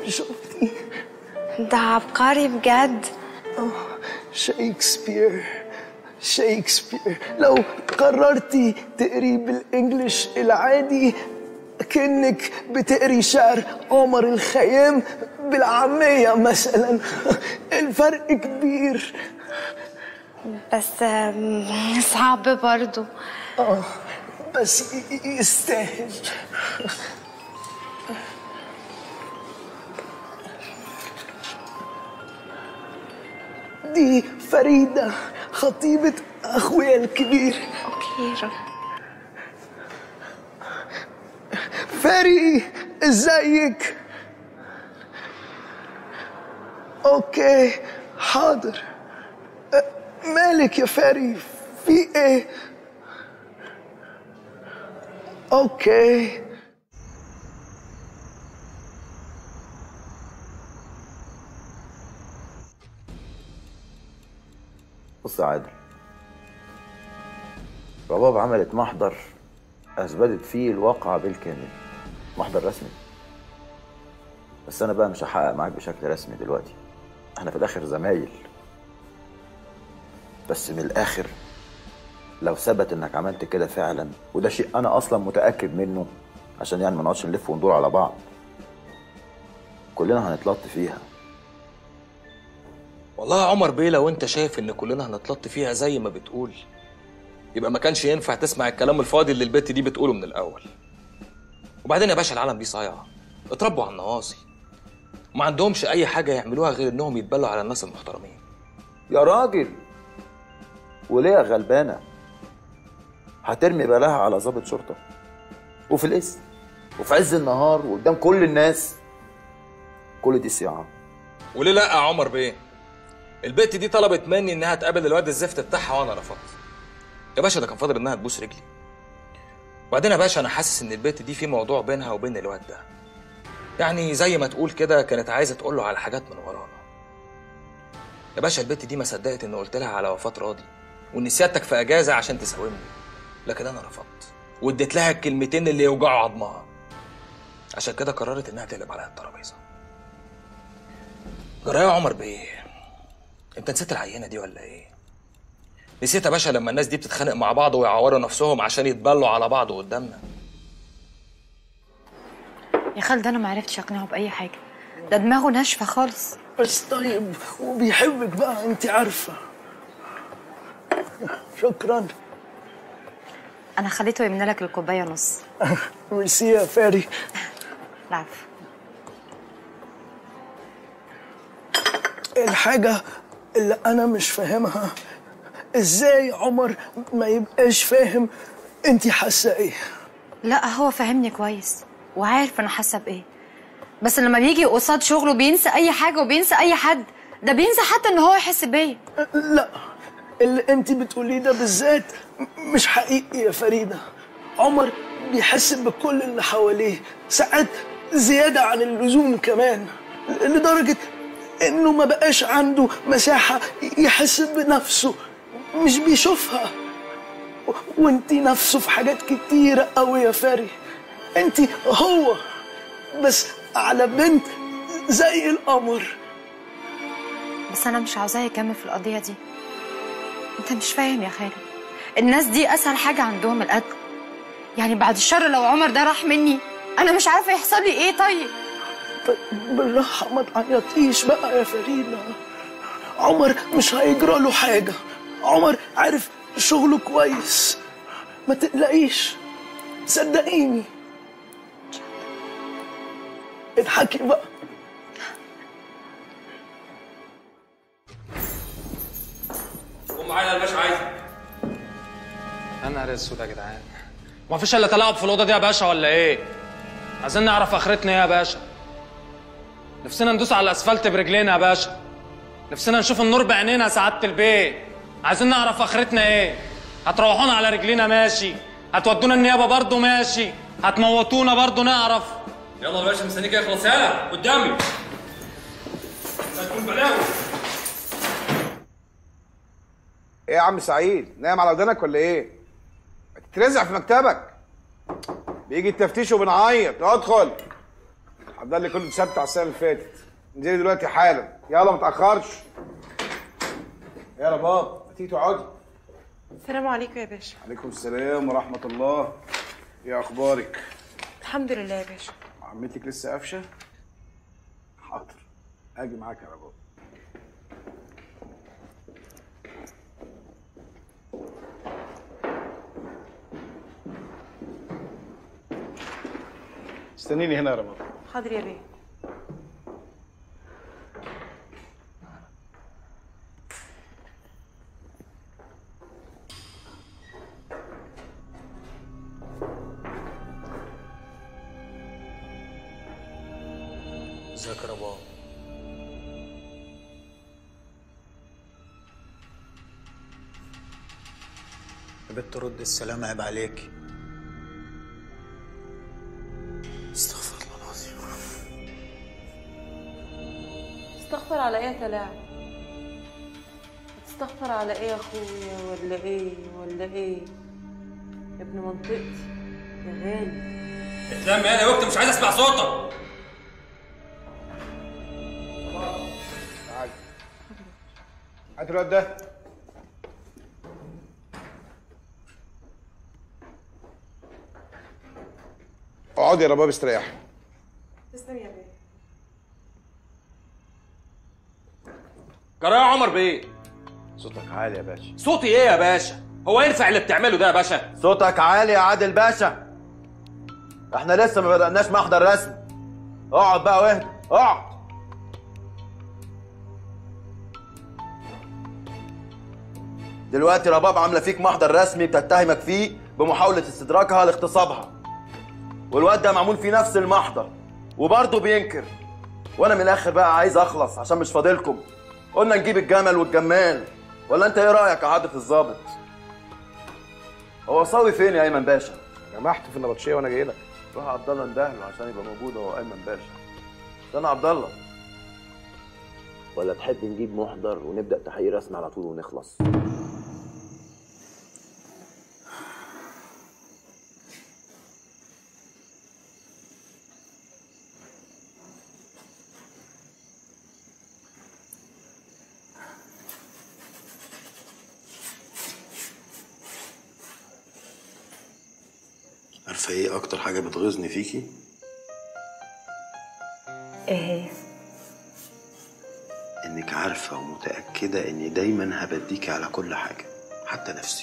شفتي ده عبقري بجد شكسبير شكسبير لو قررتي تقري بالانجلش العادي كأنك بتقري شعر عمر الخيام بالعامية مثلا الفرق كبير بس آم، صعب برضو اه بس ي- ي- يستاهل دي فريدة خطيبة أخويا الكبير اوكي فري ازيك اوكي حاضر أه، مالك يا فري في ايه اوكي بص يا عادل رباب عملت محضر اثبتت فيه الواقعة بالكامل محضر رسمي بس انا بقى مش هحقق معاك بشكل رسمي دلوقتي احنا في الاخر زمايل بس من الاخر لو ثبت انك عملت كده فعلا وده شيء انا اصلا متاكد منه عشان يعني ما نقعدش نلف وندور على بعض كلنا هنتلط فيها والله يا عمر بيه لو انت شايف ان كلنا هنتلط فيها زي ما بتقول يبقى ما كانش ينفع تسمع الكلام الفاضي اللي البت دي بتقوله من الاول وبعدين يا باشا العالم دي صايعه اتربوا على النواصي وما عندهمش اي حاجه يعملوها غير انهم يتبلوا على الناس المحترمين يا راجل وليه يا غلبانه هترمي بلاها على ضابط شرطه وفي الاسم وفي عز النهار وقدام كل الناس كل دي صياعه وليه لا يا عمر بيه البت دي طلبت مني انها تقابل الواد الزفت بتاعها وانا رفضت يا باشا ده كان فاضل انها تبوس رجلي وبعدين يا باشا انا حاسس ان البت دي في موضوع بينها وبين الواد ده يعني زي ما تقول كده كانت عايزه تقول له على حاجات من ورانا يا باشا البت دي ما صدقت ان قلت لها على وفاه راضي وان سيادتك في اجازه عشان تساومني لكن انا رفضت واديت لها الكلمتين اللي يوجعوا عظمها عشان كده قررت انها تقلب عليا الترابيزه جرايه يا عمر بيه انت نسيت العينه دي ولا ايه نسيت يا باشا لما الناس دي بتتخانق مع بعض ويعوروا نفسهم عشان يتبلوا على بعض قدامنا يا خالد انا ما عرفتش اقنعه باي حاجه ده دماغه ناشفه خالص بس طيب وبيحبك بقى انت عارفة شكرا انا خليته يمنى لك الكوبايه نص ميرسي يا فاري العفو الحاجة اللي أنا مش فاهمها إزاي عمر ما يبقاش فاهم أنت حاسة إيه لا هو فاهمني كويس وعارف انا حاسه بايه بس لما بيجي قصاد شغله بينسى اي حاجه وبينسى اي حد ده بينسى حتى ان هو يحس بيا لا اللي أنت بتقوليه ده بالذات مش حقيقي يا فريدة عمر بيحس بكل اللي حواليه ساعات زيادة عن اللزوم كمان لدرجة إنه ما بقاش عنده مساحة يحس بنفسه مش بيشوفها و- وانتي نفسه في حاجات كتيرة قوي يا فاري انتي هو بس على بنت زي القمر بس انا مش عاوزاه يكمل في القضيه دي انت مش فاهم يا خالد الناس دي اسهل حاجه عندهم القتل يعني بعد الشر لو عمر ده راح مني انا مش عارفه يحصل لي ايه طيب طيب بالراحة ما تعيطيش بقى يا فريدة عمر مش هيجرى له حاجة عمر عارف شغله كويس ما تقلقيش صدقيني اضحكي بقى قوم معايا يا باشا عايزك يا نهار اسود يا جدعان ما فيش الا تلاعب في الاوضه دي يا باشا ولا ايه عايزين نعرف اخرتنا ايه يا باشا نفسنا ندوس على الاسفلت برجلينا يا باشا نفسنا نشوف النور بعينينا يا سعاده البيت عايزين نعرف اخرتنا ايه هتروحونا على رجلينا ماشي هتودونا النيابه برضه ماشي هتموتونا برضه نعرف يلا يا باشا مستنيك يخلص يلا قدامي هتكون بلاوي ايه يا عم سعيد نايم على ودانك ولا ايه تترزع في مكتبك بيجي التفتيش وبنعيط ادخل حضر لي كل ثابت على السنه اللي فاتت انزلي دلوقتي حالا يلا ما تاخرش يلا بابا ما تيجي تقعدي السلام عليكم يا باشا عليكم السلام ورحمه الله ايه اخبارك الحمد لله يا باشا عمتك لسه قافشه حاضر اجي معاك يا بابا استنيني هنا يا رباب حاضر يا بيه ازيك يا رباب يا بنت رد السلام عيب عليك استغفر الله العظيم تستغفر على ايه يا تلاعب تستغفر على ايه يا اخويا ولا ايه ولا ايه يا ابن منطقتي يا غالي اتلم يا وقت مش عايز اسمع صوتك تعالى هات الواد ده اقعد يا رباب استريح تسلم يا بيه جرى يا عمر بيه صوتك عالي يا باشا صوتي ايه يا باشا هو ينفع اللي بتعمله ده يا باشا صوتك عالي يا عادل باشا احنا لسه ما بدأناش محضر رسمي اقعد بقى واهدى اقعد دلوقتي رباب عامله فيك محضر رسمي بتتهمك فيه بمحاولة استدراكها لاغتصابها والواد ده معمول فيه نفس المحضر وبرضه بينكر وانا من الاخر بقى عايز اخلص عشان مش فاضلكم قلنا نجيب الجمل والجمال ولا انت ايه رايك يا حضرة الظابط هو صاوي فين يا ايمن باشا جمعت في النبطشيه وانا جاي لك روح عبد الله اندهله عشان يبقى موجود هو ايمن باشا استنى عبد الله ولا تحب نجيب محضر ونبدا تحقيق رسمي على طول ونخلص عارفة ايه أكتر حاجة بتغيظني فيكي؟ ايه إنك عارفة ومتأكدة إني دايما هبديكي على كل حاجة حتى نفسي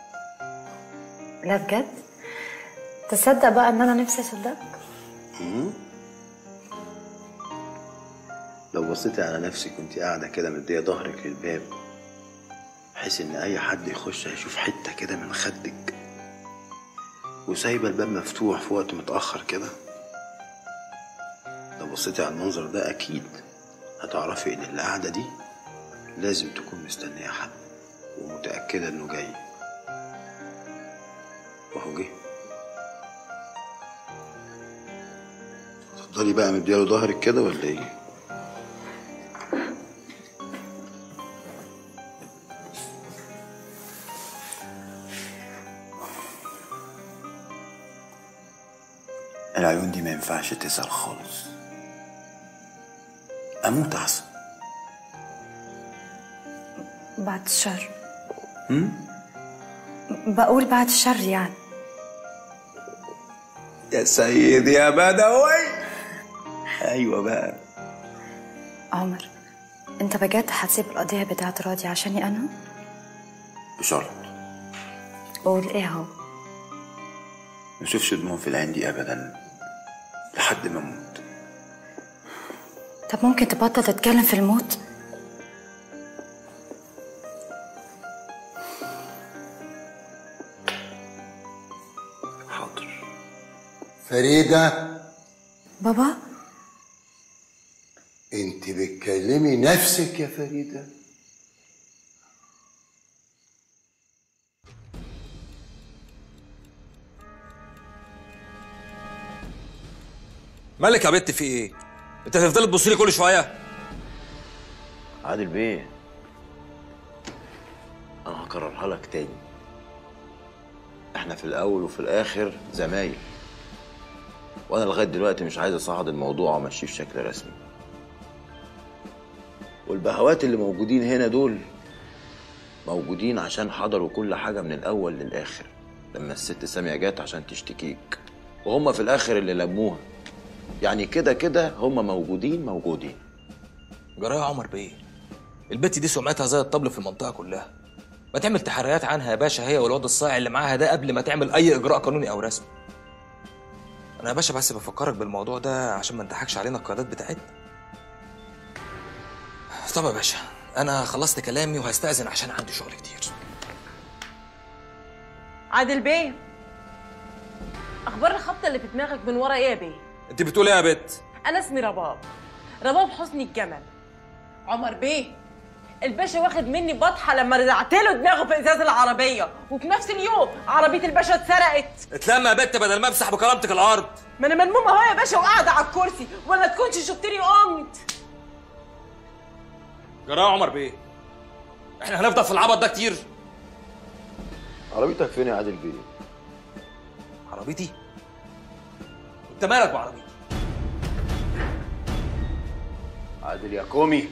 لا بجد تصدق بقى ان انا نفسي اصدقك مم؟ لو بصيتي على نفسك كنت قاعدة كده مدية ظهرك للباب بحيث إن أي حد يخش هيشوف حتة كده من خدك وسايبة الباب مفتوح في وقت متأخر كده لو بصيتي على المنظر ده أكيد هتعرفي إن اللي قاعدة دي لازم تكون مستنية حد ومتأكدة إنه جاي وهو جه تفضلي بقى مدياله ظهرك كده ولا ايه؟ العيون دي ما ينفعش تسأل خالص أموت أحسن بعد الشر بقول بعد الشر يعني يا سيد يا بدوي أيوة بقى عمر انت بجد هتسيب القضية بتاعت راضي عشاني انا بشرط قول ايه هو ما اشوفش دموع في العين دي أبدا لحد ما أموت طب ممكن تبطل تتكلم في الموت حاضر فريدة بابا انت بتكلمي نفسك يا فريدة مالك يا بت في ايه انت هتفضلي تبص لي كل شويه عادل بيه انا هكررها لك تاني احنا في الاول وفي الاخر زمايل وانا لغايه دلوقتي مش عايز اصعد الموضوع وامشيه في شكل رسمي والبهوات اللي موجودين هنا دول موجودين عشان حضروا كل حاجه من الاول للاخر لما الست ساميه جت عشان تشتكيك وهم في الاخر اللي لموها يعني كده كده هم موجودين موجودين جرايه عمر بيه البت دي سمعتها زي الطبل في المنطقه كلها ما تعمل تحريات عنها يا باشا هي والواد الصايع اللي معاها ده قبل ما تعمل اي اجراء قانوني او رسمي انا يا باشا بس بفكرك بالموضوع ده عشان ما نضحكش علينا القيادات بتاعتنا طب يا باشا انا خلصت كلامي وهستأذن عشان عندي شغل كتير عادل بيه اخبار الخبطه اللي في دماغك من ورا ايه يا بيه انت بتقول ايه يا بت انا اسمي رباب رباب حسني الجمل عمر بيه الباشا واخد مني بطحه لما رزعت له دماغه في ازاز العربيه وفي نفس اليوم عربيه الباشا اتسرقت اتلم يا بت بدل ما امسح بكرامتك الارض ما انا ملمومه اهو يا باشا وقاعده على الكرسي ولا تكونش شفتني قمت جرايه عمر بيه احنا هنفضل في العبط ده كتير عربيتك فين يا عادل بيه عربيتي انت مالك بعربيتي عادل يا كومي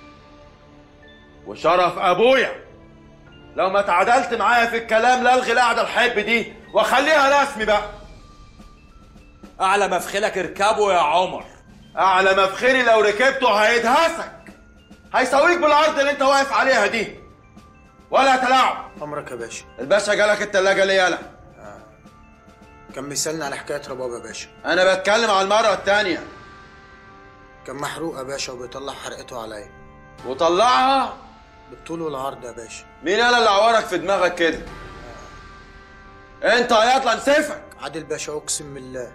وشرف ابويا لو ما تعادلت معايا في الكلام لا الغي القعده الحب دي واخليها رسمي بقى اعلى مفخلك اركبه يا عمر اعلى مفخري لو ركبته هيدهسك هيساويك بالارض اللي انت واقف عليها دي ولا تلاعب امرك يا باشا الباشا جالك التلاجه ليه يالا كان بيسالني على حكايه رباب يا باشا انا بتكلم على المره التانيه كان محروق يا باشا وبيطلع حرقته عليا وطلعها بالطول والعرض يا باشا مين انا اللي عورك في دماغك كده انت يا يطلع نسيفك عادل باشا اقسم بالله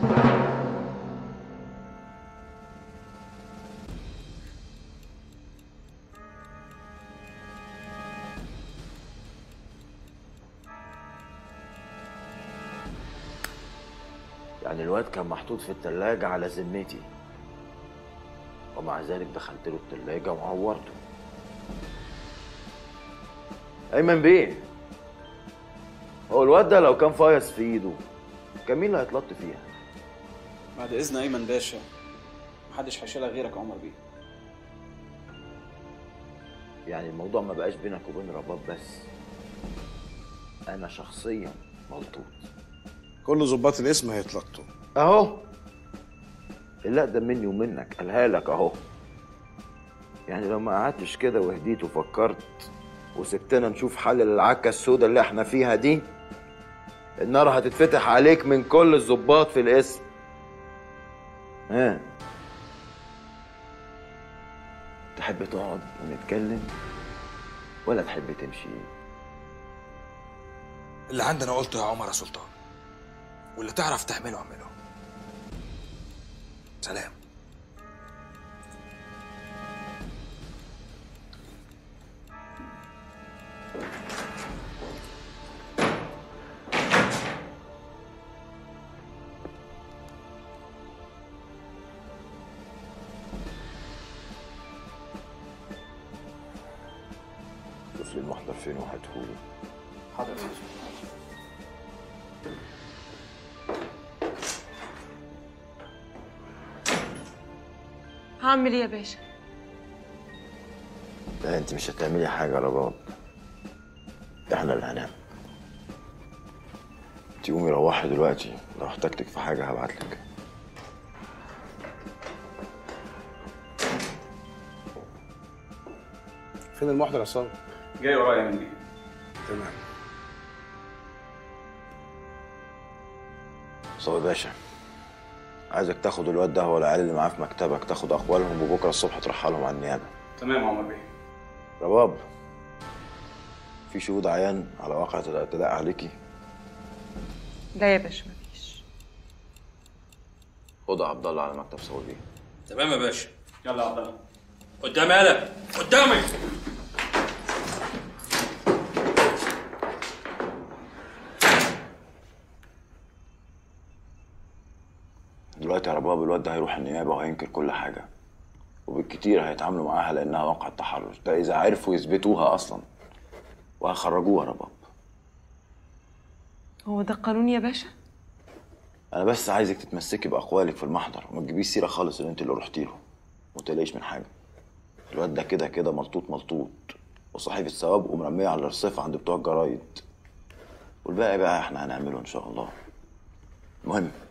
يعني الواد كان محطوط في التلاجة على ذمتي ومع ذلك دخلت له التلاجة وعورته أيمن بيه هو الواد ده لو كان فايص في ايده كان مين اللي هيتلط فيها؟ بعد اذن ايمن باشا محدش هيشيلها غيرك يا عمر بيه يعني الموضوع ما بقاش بينك وبين رباب بس أنا شخصيا ملطوط كل ظباط الاسم هيتلطوا اهو اللي اقدم مني ومنك قالها لك اهو يعني لو ما قعدتش كده وهديت وفكرت وسبتنا نشوف حل للعكه السوداء اللي احنا فيها دي النار هتتفتح عليك من كل الظباط في الاسم ها تحب تقعد ونتكلم ولا تحب تمشي اللي عندنا قلته يا عمر يا سلطان واللي تعرف تعمله اعمله سلام شوف لي المحضر فين وهاتهولي حاضر هعمل ايه يا باشا لا انت مش هتعملي حاجه يا رباب احنا اللي هنعمل انت قومي روحي دلوقتي لو احتجتك في حاجه هبعتلك فين المحضر يا صابر؟ جاي ورايا يا مني تمام صبي باشا عايزك تاخد الواد ده والعيال اللي معاه في مكتبك تاخد اقوالهم وبكره الصبح ترحلهم على النيابه تمام يا عمر بيه رباب في شهود عيان على واقع الاعتداء عليكي لا يا باشا مفيش خد عبد الله على مكتب صور بيه تمام يا باشا يلا يا عبد الله قدامي قلم قدامي دلوقتي يا رباب الواد ده هيروح النيابه وهينكر كل حاجه وبالكتير هيتعاملوا معاها لانها واقع تحرش ده اذا عرفوا يثبتوها اصلا وهيخرجوها يا رباب هو ده القانون يا باشا انا بس عايزك تتمسكي باقوالك في المحضر وما تجيبيش سيره خالص ان انت اللي رحتي له وما تقلقيش من حاجه الواد ده كده كده ملطوط ملطوط وصحيفه ثواب ومرميه على الرصيف عند بتوع الجرايد والباقي بقى احنا هنعمله ان شاء الله المهم